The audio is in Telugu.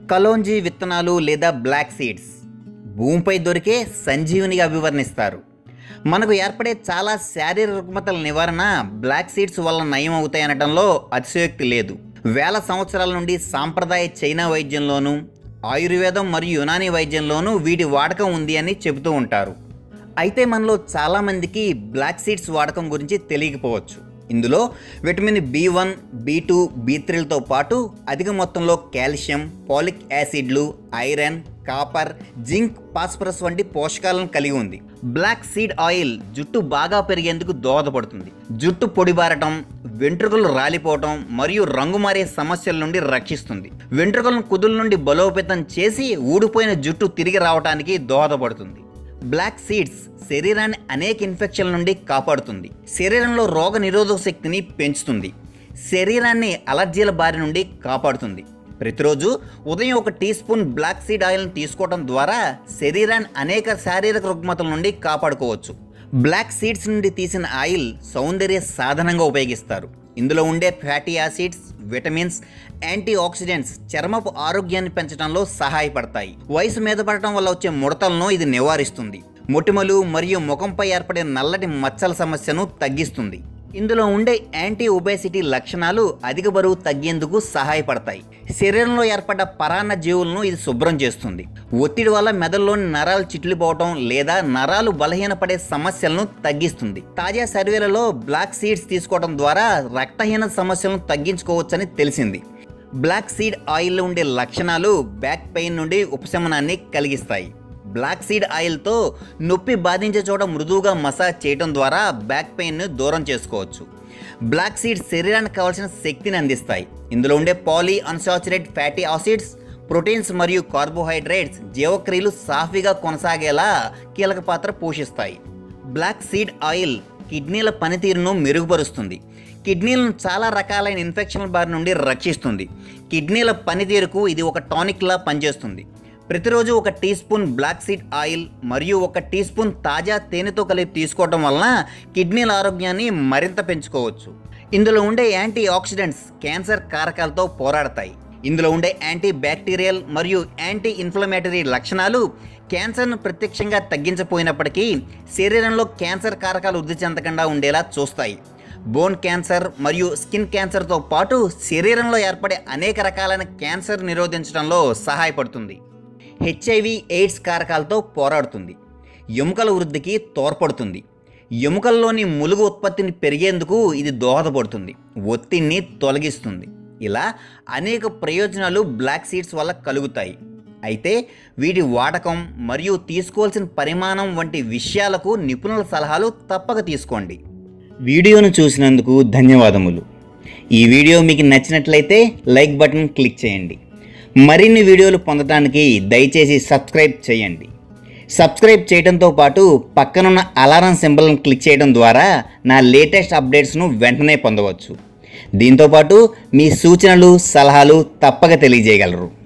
కలోంజీ విత్తనాలు లేదా బ్లాక్ సీడ్స్ భూమిపై దొరికే సంజీవునిగా అభివర్ణిస్తారు మనకు ఏర్పడే చాలా శారీరక రుగ్మతల నివారణ బ్లాక్ సీడ్స్ వల్ల నయం అవుతాయనడంలో అతిశయోక్తి లేదు వేల సంవత్సరాల నుండి సాంప్రదాయ చైనా వైద్యంలోనూ ఆయుర్వేదం మరియు యునానీ వైద్యంలోనూ వీటి వాడకం ఉంది అని చెబుతూ ఉంటారు అయితే మనలో చాలామందికి బ్లాక్ సీడ్స్ వాడకం గురించి తెలియకపోవచ్చు ఇందులో vitamin B one B two B త్రీలతో పాటు అధిక మొత్తంలో కాల్షియం పాలిక్ యాసిడ్లు ఐరన్ కాపర్ జింక్ ఫాస్ఫరస్ వంటి పోషకాలను కలిగి ఉంది బ్లాక్ సీడ్ ఆయిల్ జుట్టు బాగా పెరిగేందుకు దోహదపడుతుంది జుట్టు పొడిబారటం వెంట్రుకలు రాలిపోవటం మరియు రంగు మారే సమస్యల నుండి రక్షిస్తుంది వెంట్రుకలను కుదుల నుండి బలోపేతం చేసి ఊడిపోయిన జుట్టు తిరిగి రావడానికి దోహదపడుతుంది బ్లాక్ సీడ్స్ శరీరాన్ని అనేక ఇన్ఫెక్షన్ల నుండి కాపాడుతుంది శరీరంలో రోగ నిరోధక శక్తిని పెంచుతుంది శరీరాన్ని అలర్జీల బారి నుండి కాపాడుతుంది ప్రతిరోజు ఉదయం ఒక టీ స్పూన్ బ్లాక్ సీడ్ ఆయిల్ని తీసుకోవడం ద్వారా శరీరాన్ని అనేక శారీరక రుగ్మతల నుండి కాపాడుకోవచ్చు బ్లాక్ సీడ్స్ నుండి తీసిన ఆయిల్ సౌందర్య సాధనంగా ఉపయోగిస్తారు ఇందులో ఉండే fatty acids vitamins anti oxidants చర్మపు ఆరోగ్యాన్ని పెంచడంలో సహాయపడతాయి వయసు మీద పడటం వల్ల వచ్చే ముడతలను ఇది నివారిస్తుంది మొటిమలు మరియు ముఖంపై ఏర్పడే నల్లటి మచ్చల సమస్యను తగ్గిస్తుంది ఇందులో ఉండే యాంటీ ఒబేసిటీ లక్షణాలు అధిక బరువు తగ్గేందుకు సహాయపడతాయి శరీరంలో ఏర్పడ్డ పరాన్న జీవులను ఇది శుభ్రం చేస్తుంది ఒత్తిడి వల్ల మెదడులోని నరాలు చిట్లిపోవటం లేదా నరాలు బలహీనపడే సమస్యలను తగ్గిస్తుంది తాజా సర్వేలలో బ్లాక్ సీడ్స్ తీసుకోవడం ద్వారా రక్తహీన సమస్యలను తగ్గించుకోవచ్చని తెలిసింది బ్లాక్ సీడ్ ఆయిల్లో ఉండే లక్షణాలు బ్యాక్ పెయిన్ నుండి ఉపశమనాన్ని కలిగిస్తాయి బ్లాక్ సీడ్ ఆయిల్తో నొప్పి బాధించే చోట మృదువుగా మసాజ్ చేయడం ద్వారా బ్యాక్ పెయిన్ను దూరం చేసుకోవచ్చు బ్లాక్ సీడ్ శరీరానికి కావాల్సిన శక్తిని అందిస్తాయి ఇందులో ఉండే poly unsaturated fatty acids proteins మరియు కార్బోహైడ్రేట్స్ జీవక్రియలు సాఫీగా కొనసాగేలా కీలక పాత్ర పోషిస్తాయి బ్లాక్ సీడ్ ఆయిల్ కిడ్నీల పనితీరును మెరుగుపరుస్తుంది కిడ్నీలను చాలా రకాలైన ఇన్ఫెక్షన్ల బారి నుండి రక్షిస్తుంది కిడ్నీల పనితీరుకు ఇది ఒక టానిక్లా పనిచేస్తుంది ప్రతిరోజు ఒక teaspoon black seed oil మరియు ఒక టీ స్పూన్ తాజా తేనెతో కలిపి తీసుకోవడం వలన కిడ్నీల ఆరోగ్యాన్ని మరింత పెంచుకోవచ్చు ఇందులో ఉండే యాంటీ ఆక్సిడెంట్స్ క్యాన్సర్ కారకాలతో పోరాడతాయి ఇందులో ఉండే యాంటీ బ్యాక్టీరియల్ మరియు యాంటీ ఇన్ఫ్లమేటరీ లక్షణాలు క్యాన్సర్ను ప్రత్యక్షంగా తగ్గించపోయినప్పటికీ శరీరంలో క్యాన్సర్ కారకాలు వృద్ధి చెందకుండా ఉండేలా చూస్తాయి బోన్ క్యాన్సర్ మరియు స్కిన్ క్యాన్సర్తో పాటు శరీరంలో ఏర్పడే అనేక రకాలైన క్యాన్సర్ నిరోధించడంలో సహాయపడుతుంది హెచ్ఐవి ఎయిడ్స్ కారకాలతో పోరాడుతుంది ఎముకల వృద్ధికి తోడ్పడుతుంది ఎముకల్లోని ములుగు ఉత్పత్తిని పెరిగేందుకు ఇది దోహదపడుతుంది ఒత్తిడిని తొలగిస్తుంది ఇలా అనేక ప్రయోజనాలు బ్లాక్ సీడ్స్ వల్ల కలుగుతాయి అయితే వీటి వాడకం మరియు తీసుకోవాల్సిన పరిమాణం వంటి విషయాలకు నిపుణుల సలహాలు తప్పక తీసుకోండి వీడియోను చూసినందుకు ధన్యవాదములు ఈ వీడియో మీకు నచ్చినట్లయితే లైక్ బటన్ క్లిక్ చేయండి మరిన్ని వీడియోలు పొందడానికి దయచేసి సబ్స్క్రైబ్ చేయండి సబ్స్క్రైబ్ చేయడంతో పాటు పక్కనున్న అలారం సింబల్ని క్లిక్ చేయడం ద్వారా నా లేటెస్ట్ అప్డేట్స్ను వెంటనే పొందవచ్చు దీంతోపాటు మీ సూచనలు సలహాలు తప్పక తెలియజేయగలరు